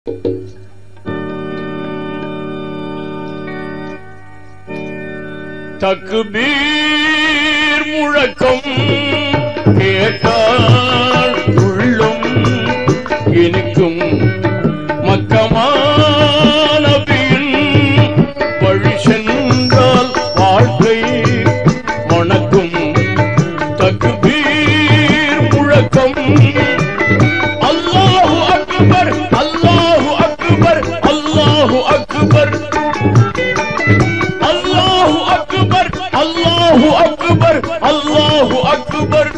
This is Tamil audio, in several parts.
தக்குபீர் முழக்கம் கேட்டால் உள்ளும் இனிக்கும் மக்கமான பின் வழி சென்றால் வாழ்க்கை மணக்கும் தக்குபீர் முழக்கம் அல்லாஹு அக்பர் அல்லாஹு அக்பர் அல்லாஹு அக்பர் அல்லாஹு அக்பர் அல்லாஹு அக்பர் அல்லாஹு அக்பர்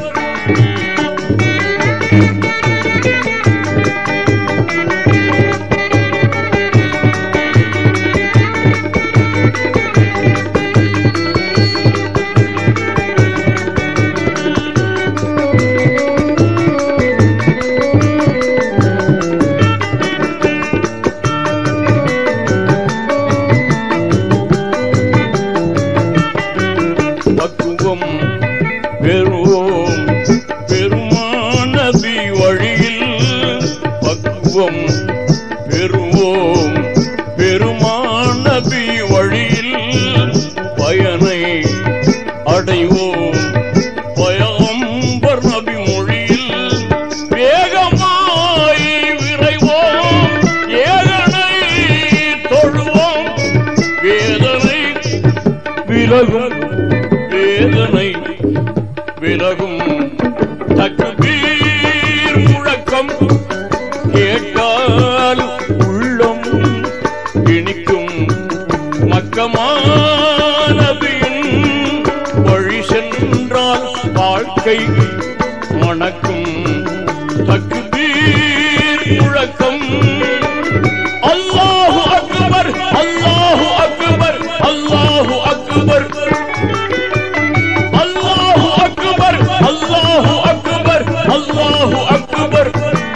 பக்குவம் பெறுவோம் பெருமானபி வழியில் பக்குவம் பெறுவோம் பெருமானபி வழியில் பயனை அடைவோம் பயம்பர் நபி மொழியில் வேகமாய் விரைவோம் ஏகனை தொழுவோம் வேதனை விலகும் வேதனை விலகும் தக்பீர் முழக்கம் கேட்டால் உள்ளம் இனிக்கும் மக்கமானபின் வழி சென்றால் வாழ்க்கை மணக்கும் தக்பீர் முழக்கம் அல்லாஹு அக்பர் அல்லாஹு அக்பர் அல்லாஹு அக்பர் அல்லாஹு அக்பர் அல்லாஹு அக்பர் அல்லாஹு அக்பர்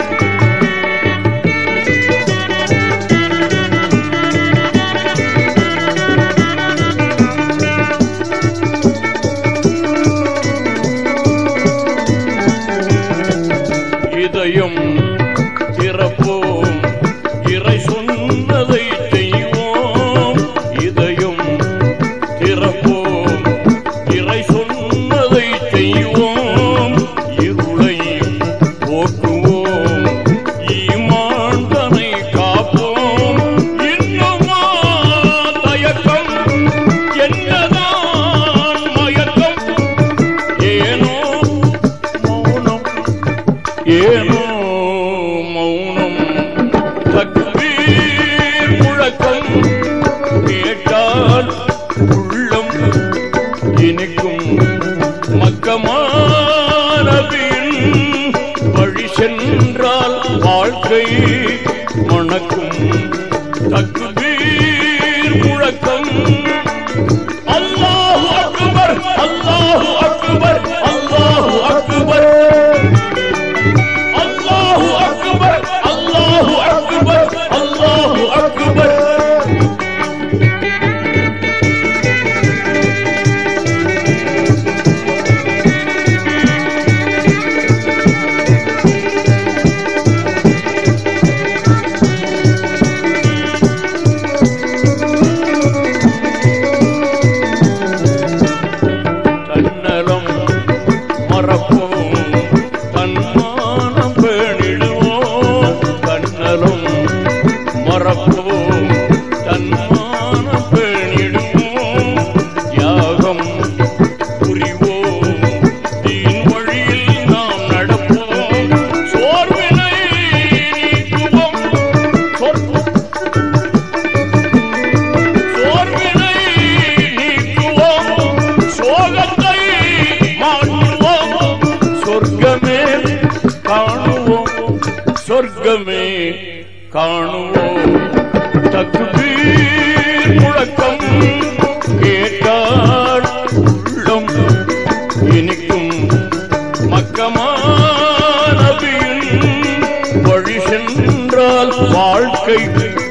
இதயம் திறப்போம் இறை சொன்னதை செய்வோம் இதயம் திறப்போம் இறை சொன்னதை செய்வோம் இருளை போக்குவோம் ஈமான்தனை காப்போம் இன்னுமா தயக்கம் என்னதான் மயக்கம் ஏனோ மௌனம் ஏனோ மௌனம் தக்பீர் முழக்கம் கேட்டால் உள்ளம் இனிக்கும் மக்கமான பின் வழி சென்றால் வாழ்க்கை மணக்கும் தக்பீர் முழக்கம் அல்லாஹு அக்பர் அல்லாஹு அக்பர் அல்லாஹு அக்பர் அல்லாஹு அக்பர் அல்லாஹு அக்பர் அல்லாஹு அக்பர் தன்னலம் மறப்போம் தன்மானம் பேணிடுவோம் தன்னலம் மறப்போம் தன்மானம் பேணிடுவோம் தியாகம் புரிவோம் தீன் வழியில் நாம் நடப்போம் சோர்வினை நீக்குவோம் சொற்- சோர்வினை நீக்குவோம் சோகத்தை மாற்றுவோம் சொர்க்கமே காணுவோம் சொர்க்கமே காணுவோம் தக்குபீர் முழக்கம் கேட்டால் உள்ளம் இனிக்கும் மக்கமான பின் வழி சென்றால் வாழ்க்கை